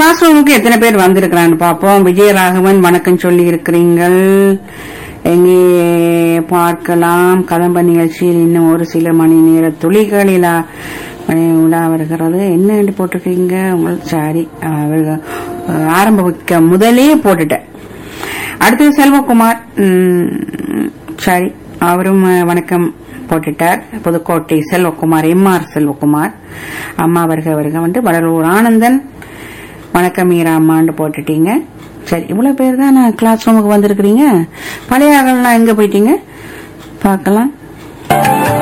class ரூமுக்கு எத்தனை பேர் வந்திருக்கிறான்னு பாப்போம் விஜயராகவன் வணக்கம் சொல்லி இருக்கிறீங்கள் எங்கே பார்க்கலாம் கதம்ப நிகழ்ச்சியில் இன்னும் ஒரு சில மணி நேர துளிகளில் மணி உலா வருகிறது என்ன போட்டிருக்கீங்க உங்களுக்கு சாரி அவர்கள் ஆரம்பிக்க முதலே போட்டுட்டேன் அடுத்தது செல்வகுமார் ம், சரி அவரும் அஹ், வணக்கம் போட்டுட்டார் புதுக்கோட்டை செல்வகுமார் எம்ஆர் செல்வகுமார் அம்மா வருக வருக வந்து வடலூர் ஆனந்தன் வணக்கம் மீரா அம்மான்னு போட்டுட்டீங்க சரி இவ்வளவு பேர் தான் நான் கிளாஸ் ரூமுக்கு வந்திருக்கிறீங்க பழைய ஆகலாம் எங்க போயிட்டீங்க பார்க்கலாம்